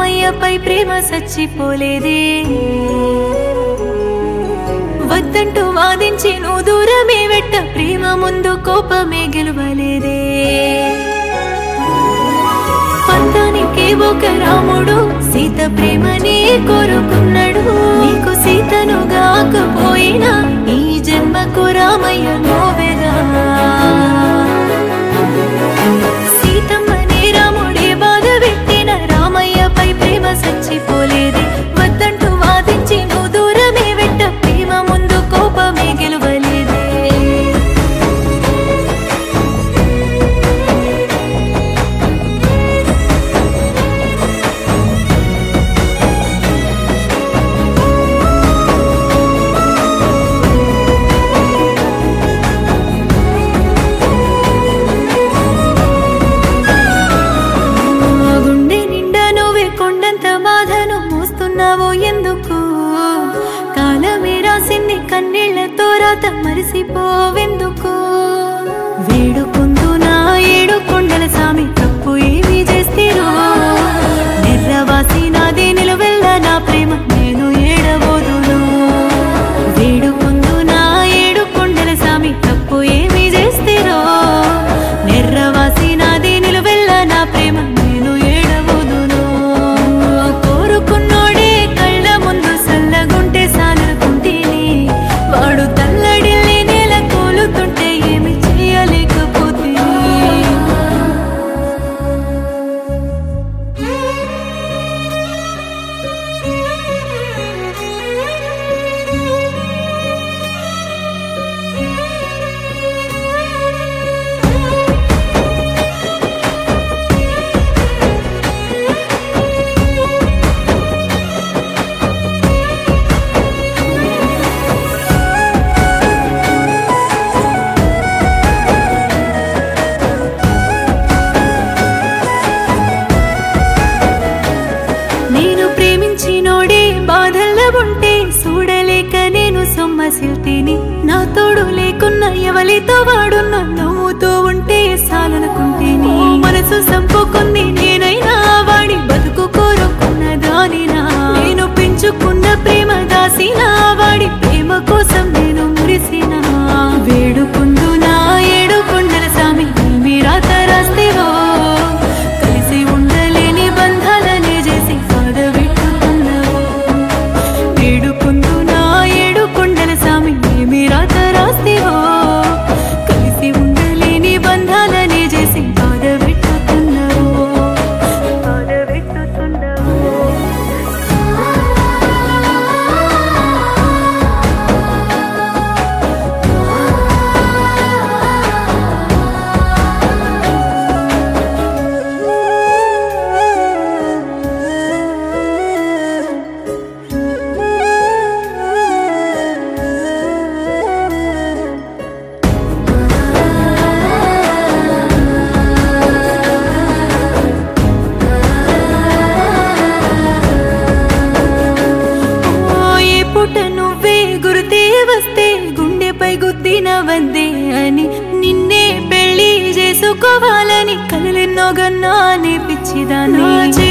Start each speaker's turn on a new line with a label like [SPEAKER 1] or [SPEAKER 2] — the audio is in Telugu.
[SPEAKER 1] రామయ్యపై ప్రేమ సచ్చిపోలేదే వద్దంటూ వాదించి నువ్వు దూరమే వెట్ట ప్రేమ ముందు కోపమే గెలవలేదే పంతానికే ఒక రాముడు సీత ప్రేమని కోరుకున్నాడు నీకు సీతను గాకపోయినా ఈ జన్మకు రామయ్య నోవెదా సీతమ్మని రాముడే బాధ పెట్టిన రామయ్యపై ప్రేమ సచ్చిపోలేదే వద్దంటూ వాదించి నువ్వు దూరమే వెట్ట ప్రేమ ముందు కోపమే గెలవలేదే ఆ గుండె నిండా నువ్వే కొండంత బాధను మోస్తున్నావో ఎందుకు కాలమే రాసింది కన్నీళ్లతో రాత మరిసిపోవెందుకు వేడుకుందు నా ఏడు కొండల సామి తప్పు ఏమి చేస్తేరో నిర్రవాసి నాదే నిలువెల్ల నా ప్రేమ నేను ఏడబోదును వేడుకుందు నా ఏడు కొండల సామి తప్పు ఏమి చేస్తేరో నిర్రవాసి నాదే నిలువెల్ల నా ప్రేమ నేను ఏడబోదును కోరుకున్నోడే కళ్ళ ముందు సల్లగుంటే సాలకుంటేని వాడు తల్లడిల్లి నేల కూలుతుంటే ఏమి చేయలేకపోతే నేను ప్రేమించినోడే బాధల్లో ఉంటే చూడలేక నేను సొమ్మసిల్తిని నా తోడు లేకున్న ఎవలితో వాడున్న నవ్వుతూ ఉంటే సాలనుకుంటేని మనసు సంపుకుంది నేనైనా వాడి బతుకు కోరుకున్న దానినా నేను పెంచుకున్న ప్రేమ దాసిన వాడి ప్రేమ కోసం నేను మురిసిన వేడుకుందు నా ఏడు కొండల సామి మీరాత రాస్తేవో కలిసి ఉండలేని బంధాలనే చేసి సాధబెట్టుకున్నావు వేడుకుందు నా ఏడు కొండల సామి ఏమి రాత రాస్తేవో కలిసి ఉండలేని బంధాలనే చేసి బాధపెట్టుతున్నావు బాధపెట్టుతున్నావు ఓ, ఏ పుట నువ్వే గురుతే వస్తే గుండెపై గుద్దిన వందే అని నిన్నే పెళ్లి చేసుకోవాలని కలలెన్నో గన్నా పిచ్చిదాన్ని